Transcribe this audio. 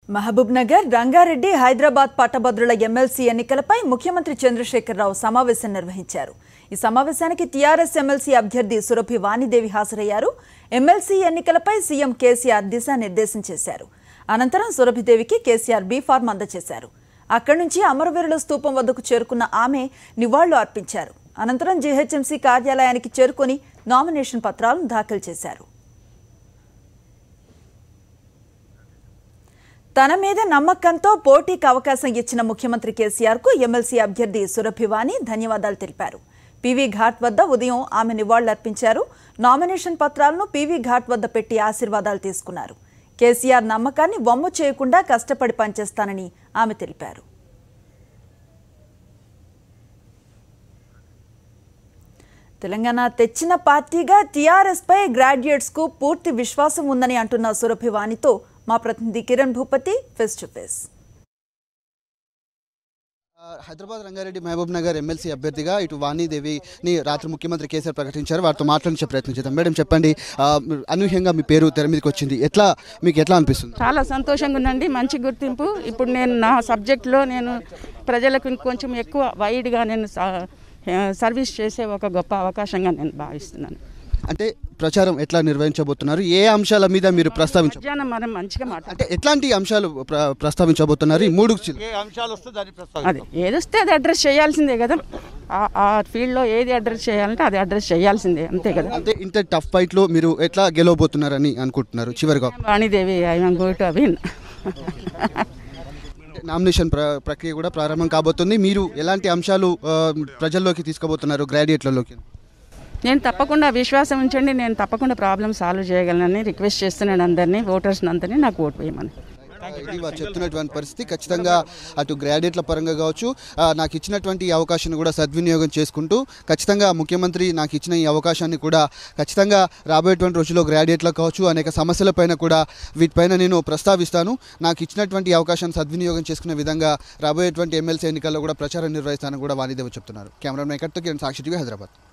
మహబూబ్ నగర్ రంగారెడ్డి హైదరాబాద్ పట్టభద్రుల ఎమ్మెల్సీ ఎన్నికలపై ముఖ్యమంత్రి చంద్రశేఖరరావు సమావేశం నిర్వహించారు ఈ సమావేశానికి టీఆర్ఎస్ ఎమ్మెల్సీ అభ్యర్థి సురభి వాణిదేవి హాజరయ్యారు ఎమ్మెల్సీ ఎన్నికలపై సీఎం కేసీఆర్ దిశానిర్దేశం చేశారు అనంతరం సురభిదేవికి కేసీఆర్ బీ ఫార్మ్ అందజేశారు అక్కడి నుంచి అమరవీరుల స్తూపం వద్దకు చేరుకున్న ఆమె నివాళులు అర్పించారు అనంతరం జీహెచ్ఎంసీ కార్యాలయానికి చేరుకొని నామినేషన్ పత్రాలను దాఖలు చేశారు తన మీద నమ్మకంతో పోటీకి అవకాశం ఇచ్చిన ముఖ్యమంత్రి కేసీఆర్ కు ఎమ్మెల్సీ అభ్యర్థి సురభివాణి ధన్యవాదాలు తెలిపారు పీవీ ఘాట్ వద్ద ఉదయం ఆమె నివాళులర్పించారు నామినేషన్ పత్రాలను పీవీ ఘాట్ వద్ద పెట్టి ఆశీర్వాదాలు తీసుకున్నారు కేసీఆర్ నమ్మకాన్ని వమ్ము చేయకుండా కష్టపడి పనిచేస్తానని ఆమె తెలిపారు తెలంగాణ తెచ్చిన పార్టీగా టీఆర్ఎస్ పై గ్రాడ్యుయేట్స్ కు పూర్తి విశ్వాసం ఉందని అంటున్న సురభివాణితో మా ప్రతినిధి Kiran Bhupathi face to face ఆ, హైదరాబాద్ రంగారెడ్డి మహబూబ్ నగర్ ఎమ్మెల్సీ అభ్యర్థిగా ఇటు వాణిదేవిని రాత్రి ముఖ్యమంత్రి కేసీఆర్ ప్రకటించారు వారితో మాట్లాడించే ప్రయత్నం చేద్దాం మేడం చెప్పండి ఆ, అనూహ్యంగా మీ పేరు తెర మీదకి వచ్చింది ఎట్లా మీకు ఎట్లా అనిపిస్తుంది చాలా సంతోషంగా ఉందండి మంచి గుర్తింపు ఇప్పుడు నేను నా సబ్జెక్ట్లో నేను ప్రజలకు ఇంకొంచెం ఎక్కువ వైడ్గా నేను స- సర్వీస్ చేసే ఒక గొప్ప అవకాశంగా నేను భావిస్తున్నాను అంటే ప్రచారం ఎట్లా నిర్వహించబోతున్నారు ఏ అంశాల మీద మీరు ప్రస్తావించ మధ్యాహ్నం మనం మంచిగా మాట్లాడాలి అంటే ఎట్లాంటి అంశాలు ప్ర- ప్రస్తావించబోతున్నారు ఈ మూడు చి- ఏ అంశాలు వస్తే దాన్ని అది ఏదొస్తే అది అడ్రస్ చేయాల్సిందే కదా ఆ- ఆ ఫీల్డ్లో ఏది అడ్రస్ చేయాలంటే అది అడ్రస్ చేయాల్సిందే అంతే కదా అంటే ఇంత టఫ్ ఫైట్లో మీరు ఎట్లా గెలవబోతున్నారని అనుకుంటున్నారు చివరిగా Vanidevi I going to win nomination ప్ర ప్రక్రియ కూడా ప్రారంభం కాబోతుంది మీరు ఎలాంటి అంశాలు ఆ, ప్రజల్లోకి తీసుకుపోతున్నారు గ్రాడ్యుయేట్లలోకి నేను తప్పకుండా విశ్వాసం ఉంచండి నేను తప్పకుండా ప్రాబ్లం సాల్వ్ చేయగలనని రిక్వెస్ట్ చేస్తున్నాను అందరినీ ఓటర్స్ అందరినీ నాకు ఓటు వేయమని ఇది వారు చెప్తున్నటువంటి పరిస్థితి ఖచ్చితంగా అటు గ్రాడ్యుయేట్ల పరంగా కావచ్చు ఆ, నాకు ఇచ్చినటువంటి ఈ అవకాశాన్ని కూడా సద్వినియోగం చేసుకుంటూ ఖచ్చితంగా ముఖ్యమంత్రి నాకు ఇచ్చిన ఈ అవకాశాన్ని కూడా ఖచ్చితంగా రాబోయేటువంటి రోజుల్లో గ్రాడ్యుయేట్లకు కావచ్చు అనేక సమస్యలపైన కూడా వీటిపైన నేను ప్రస్తావిస్తాను నాకు ఇచ్చినటువంటి ఈ అవకాశాన్ని సద్వినియోగం చేసుకునే విధంగా రాబోయేటువంటి ఎమ్మెల్సీ ఎన్నికల్లో కూడా ప్రచారం నిర్వహిస్తానని కూడా వాణిదేవి చెప్తున్నారు కెమెరా మేకర్తో కిరణ్ సాక్షి టీవీ హైదరాబాద్